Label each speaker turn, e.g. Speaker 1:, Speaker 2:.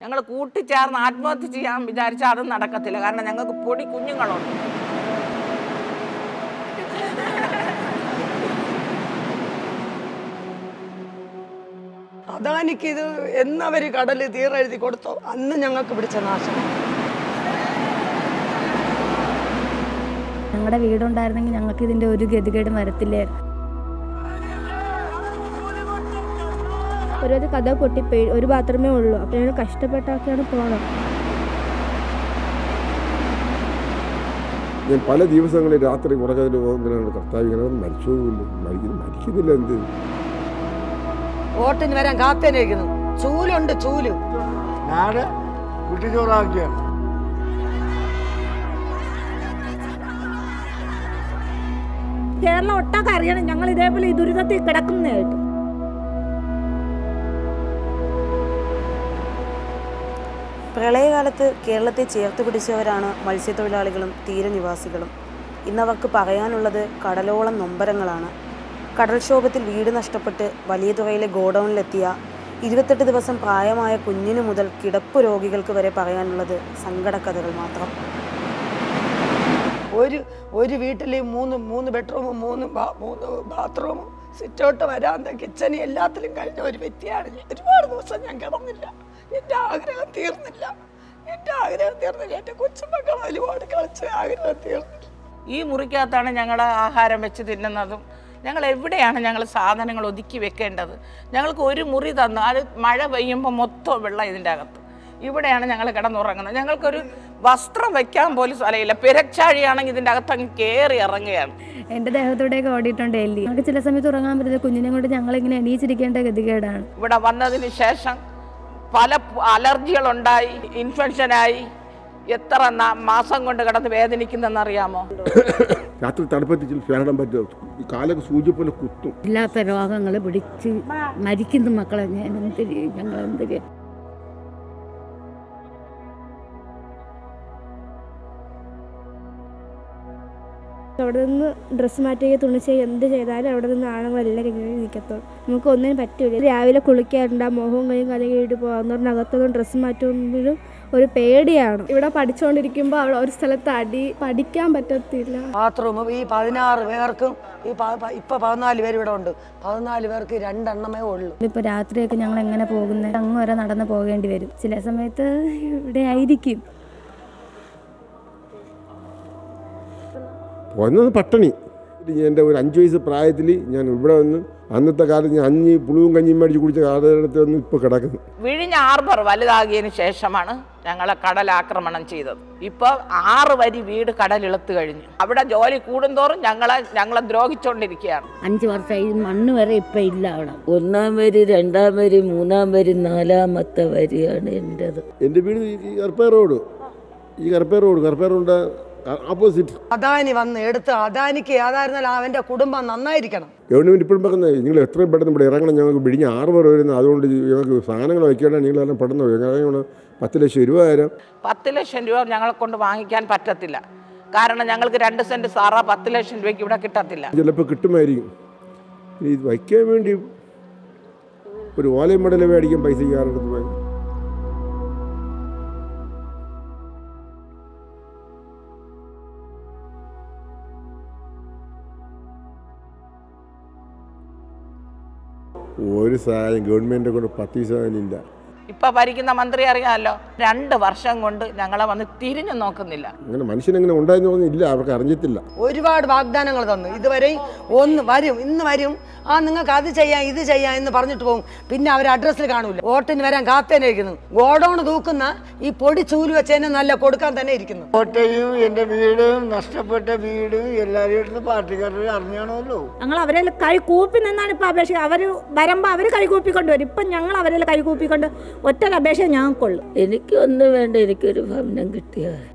Speaker 1: ഞങ്ങൾ കൂട്ടിച്ചേർന്ന് ആത്മഹത്യ ചെയ്യാൻ വിചാരിച്ചാൽ അതും നടക്കത്തില്ല കാരണം ഞങ്ങൾക്ക് പൊടി കുഞ്ഞുങ്ങളുണ്ട്
Speaker 2: അദാനിക്ക് ഇത് എന്നവര് കടല് തീരെഴുതി കൊടുത്തോ അന്ന് ഞങ്ങൾക്ക് പിടിച്ച നാശം
Speaker 3: ഞങ്ങളുടെ വീടുണ്ടായിരുന്നെങ്കിൽ ഞങ്ങൾക്ക് ഇതിന്റെ ഒരു ഗതികേടും വരത്തില്ലായിരുന്നു
Speaker 4: ഒരു കഥ പൊട്ടിപ്പോയി ഒരു ബാത്റൂമേ ഉള്ളൂ അപ്പോൾ ഞങ്ങൾ കഷ്ടപ്പെട്ടൊക്കെയാണ് പോകണം
Speaker 5: ഞാൻ പല ദിവസങ്ങളിൽ രാത്രി ഉറക്കത്തിൽ പോകുമ്പോഴാണ് കർത്താവ് ഇങ്ങനെ മരിച്ചതുമില്ല മരിക്കുന്നു മരിക്കുന്നില്ല എന്ത്
Speaker 2: വോട്ടിന് വരാൻ കാത്തേനിരിക്കുന്നു ചൂലുണ്ട് ചൂല്
Speaker 6: നാട് കുട്ടിച്ചോറാക്കിയാണ്
Speaker 7: കേരളം ഒട്ടാകെ അറിയണം ഞങ്ങൾ ഇതേപോലെ ഈ ദുരിതത്തിൽ കിടക്കുന്നതായിട്ട്
Speaker 8: പ്രളയകാലത്ത് കേരളത്തെ ചേർത്ത് പിടിച്ചവരാണ് മത്സ്യത്തൊഴിലാളികളും തീരനിവാസികളും ഇന്നവർക്ക് പറയാനുള്ളത് കടലോളം നൊമ്പരങ്ങളാണ് കടൽക്ഷോഭത്തിൽ വീട് നഷ്ടപ്പെട്ട് വലിയ തുറയിലെ ഗോഡൌണിലെത്തിയ ഇരുപത്തെട്ട് ദിവസം പ്രായമായ കുഞ്ഞിനു മുതൽ കിടപ്പ് രോഗികൾക്ക് വരെ പറയാനുള്ളത് സങ്കടക്കഥകൾ മാത്രം
Speaker 2: ഒരു ഒരു വീട്ടിൽ മൂന്ന് മൂന്ന് ബെഡ്റൂമും മൂന്ന് ബാ- മൂന്ന് ബാത്റൂമും സിറ്റൗട്ട് വരാന്ത കിച്ചണി എല്ലാത്തിലും കഴിഞ്ഞ ഒരു വ്യക്തിയാണ് ഞാൻ ഒരുപാട് ദിവസം ഞാൻ കിടന്നില്ല എൻ്റെ ആഗ്രഹം തീർന്നില്ല എൻ്റെ ആഗ്രഹം തീർന്നില്ല എൻ്റെ കൊച്ചുമക്കൾ ഒരുപാട് കളിച്ച് ആഗ്രഹം തീർന്നില്ല
Speaker 1: ഈ മുറിക്കകത്താണ് ഞങ്ങൾ ആഹാരം വെച്ച് തിന്നുന്നതും ഞങ്ങൾ എവിടെയാണ് ഞങ്ങൾ സാധനങ്ങൾ ഒതുക്കി വെക്കേണ്ടത് ഞങ്ങൾക്ക് ഒരു മുറി തന്നു അത് മഴ പെയ്യുമ്പോൾ മൊത്തം വെള്ളം ഇതിൻ്റെ അകത്ത് ഇവിടെയാണ് ഞങ്ങൾ കിടന്നുറങ്ങുന്നത് ഞങ്ങൾക്കൊരു വസ്ത്രം വെക്കാൻ പോലും സ്ഥലമില്ല പെരച്ചാഴിയാണെങ്കിൽ ഇതിൻ്റെ അകത്ത് അങ്ങ് കയറി ഇറങ്ങുകയാണ്
Speaker 3: എൻ്റെ ദേഹത്തോടെയൊക്കെ ഓടിയിട്ടുണ്ട് എല്ലി നമുക്ക് ചില സമയത്ത് ഉറങ്ങാൻ പറ്റില്ല കുഞ്ഞിനെ കൊണ്ട് ഞങ്ങളിങ്ങനെ എണീച്ചിരിക്കേണ്ട ഗതികേടാണ്
Speaker 1: ഇവിടെ വന്നതിന് ശേഷം പല അലർജികളുണ്ടായി ഇൻഫെക്ഷനായി എത്ര ന- മാസം കൊണ്ട് കിടന്ന് വേദനിക്കുന്നെന്നറിയാമോ
Speaker 5: രാത്രി തണുപ്പത്തിൽ ഫാനിടാൻ പറ്റുമോ ഈ കാലൊക്കെ സൂചി പോലെ കുത്തും
Speaker 7: ഇല്ലാത്ത രോഗങ്ങൾ പിടിച്ച് മരിക്കുന്നു മക്കളെ ഞാൻ എന്തിരി ഞങ്ങൾ എന്തിരി
Speaker 4: അവിടെ നിന്ന് ഡ്രസ്സ് മാറ്റുകയോ തുണി ചെയ്യുക എന്ത് ചെയ്താലും അവിടെ നിന്ന് ആണുങ്ങളെല്ലാം ഇങ്ങനെ നിൽക്കത്തുള്ളൂ നമുക്ക് ഒന്നിനും പറ്റൂല രാവിലെ കുളിക്കാറുണ്ട് ആ മുഖവും കൈയും കലകിയിട്ട് പോകാൻ അകത്തൊന്നും ഡ്രസ്സ് മാറ്റുമ്പോഴും ഒരു പേടിയാണ് ഇവിടെ പഠിച്ചുകൊണ്ടിരിക്കുമ്പോൾ അവിടെ ഒരു സ്ഥലത്ത് അടി പഠിക്കാൻ പറ്റത്തില്ല
Speaker 2: ബാത്റൂം ഈ പതിനാറ് പേർക്കും ഈ പ- പ- ഇപ്പൊ പതിനാല് പേര് ഇവിടെ ഉണ്ട് പതിനാല് പേർക്ക് രണ്ടെണ്ണമേ ഉള്ളൂ
Speaker 3: ഇപ്പോൾ രാത്രിയൊക്കെ ഞങ്ങൾ എങ്ങനെ പോകുന്നത് അങ്ങ് വരെ നടന്ന് പോകേണ്ടി വരും ചില സമയത്ത് ഇവിടെ ആയിരിക്കും
Speaker 5: വന്നത് പട്ടണി എൻ്റെ ഒരു അഞ്ച് വയസ്സ് പ്രായത്തിൽ ഞാൻ ഇവിടെ വന്ന് അന്നത്തെ കാലത്ത് ഞാൻ അഞ്ഞ് പുളുവും കഞ്ഞിയും മേടിച്ച് കുടിച്ച കാലഘട്ടത്തിൽ വന്ന് ഇപ്പോൾ കിടക്കുന്നു
Speaker 1: വിഴിഞ്ഞ ഹാർബർ വലുതാകിയതിന് ശേഷമാണ് ഞങ്ങളെ കടൽ ആക്രമണം ചെയ്തത് ഇപ്പോൾ ആറ് വരി വീട് കടലിളത്ത് കഴിഞ്ഞു അവിടെ ജോലി കൂടുന്തോറും ഞങ്ങളെ ഞങ്ങളെ ദ്രോഹിച്ചുകൊണ്ടിരിക്കുകയാണ്
Speaker 7: അഞ്ച് വർഷമായി ഈ മണ്ണ് വരെ ഇപ്പം ഇല്ല അവിടെ
Speaker 9: ഒന്നാം വരി രണ്ടാം വരി മൂന്നാം വരി നാലാമത്തെ വരിയാണ് എൻ്റെത്
Speaker 5: എൻ്റെ വീട് ഈ കറുപ്പേ റോഡ് ഈ കറുപ്പേ റോഡ് കറുപ്പേ റോഡിൻ്റെ ഓപ്പോസിറ്റ്
Speaker 2: അദാനി വന്ന് എടുത്ത് അദാനിക്ക് ഏതായിരുന്നാലും അവൻ്റെ കുടുംബം നന്നായിരിക്കണം
Speaker 5: ഗവൺമെൻറ് ഇപ്പോഴും പറയുന്നത് നിങ്ങൾ എത്രയും പെട്ടെന്ന് ഇവിടെ ഇറങ്ങണം ഞങ്ങൾക്ക് വിടിഞ്ഞ് ആറ് പേർ വരുന്നത് അതുകൊണ്ട് ഞങ്ങൾക്ക് സാധനങ്ങൾ വയ്ക്കേണ്ട നിങ്ങളെല്ലാം പെട്ടെന്ന് വരും കാരണം പത്ത് ലക്ഷം രൂപ തരാം
Speaker 1: പത്ത് ലക്ഷം രൂപ ഞങ്ങളെ കൊണ്ട് വാങ്ങിക്കാൻ പറ്റത്തില്ല കാരണം ഞങ്ങൾക്ക് രണ്ട് സെന്റ് സാറ പത്ത് ലക്ഷം രൂപയ്ക്ക് ഇവിടെ കിട്ടത്തില്ല
Speaker 5: ചിലപ്പോൾ കിട്ടുമായിരിക്കും ഇനി ഇത് വയ്ക്കാൻ വേണ്ടി ഒരു ഓലയും മടല മേടിക്കാൻ പൈസ ആരുടെ പോയി ഒരു സഹായം ഗവൺമെൻറ്റിനെ കൊണ്ട് പത്ത് പൈസ ഇല്ല
Speaker 1: ഇപ്പൊ ഭരിക്കുന്ന മന്ത്രി അറിയാമല്ലോ രണ്ട് വർഷം കൊണ്ട് ഞങ്ങളെ വന്ന് തിരിഞ്ഞു നോക്കുന്നില്ല
Speaker 5: അങ്ങനെ മനുഷ്യനെങ്ങനെ ഉണ്ടായെന്ന് പറഞ്ഞില്ല അവർക്ക് അറിഞ്ഞിട്ടില്ല
Speaker 2: ഒരുപാട് വാഗ്ദാനങ്ങൾ തന്നു ഇതുവരെയും ഒന്ന് വരും ഇന്ന് വരും ആ നിങ്ങൾക്ക് അത് ചെയ്യാം ഇത് ചെയ്യാം എന്ന് പറഞ്ഞിട്ട് പോകും പിന്നെ അവർ അഡ്രസ്സിൽ കാണൂല വോട്ടിന് വരാൻ കാത്തേനെ ഇരിക്കുന്നു ഗോഡൌൺ തൂക്കുന്ന ഈ പൊടി ചൂല് വെച്ചതിനെ നല്ല കൊടുക്കാൻ തന്നെ ഇരിക്കുന്നു
Speaker 6: കോട്ടയും എൻ്റെ വീടും നഷ്ടപ്പെട്ട വീടും എല്ലാവരും എടുത്ത് പാർട്ടിക്കാരുടെ അറിഞ്ഞാണല്ലോ
Speaker 7: ഞങ്ങൾ അവരെ കൈ കൂപ്പി നിന്നാണ് ഇപ്പം അപേക്ഷ അവർ വരുമ്പോൾ അവർ കൈ കൂപ്പിക്കൊണ്ട് വരും ഇപ്പം ഞങ്ങൾ അവരെ കൈ കൂപ്പിക്കൊണ്ട് ഒറ്റ അപേക്ഷ ഞങ്ങൾക്കുള്ളൂ
Speaker 9: എനിക്കൊന്നും വേണ്ട എനിക്കൊരു ഭവനം കിട്ടിയാൽ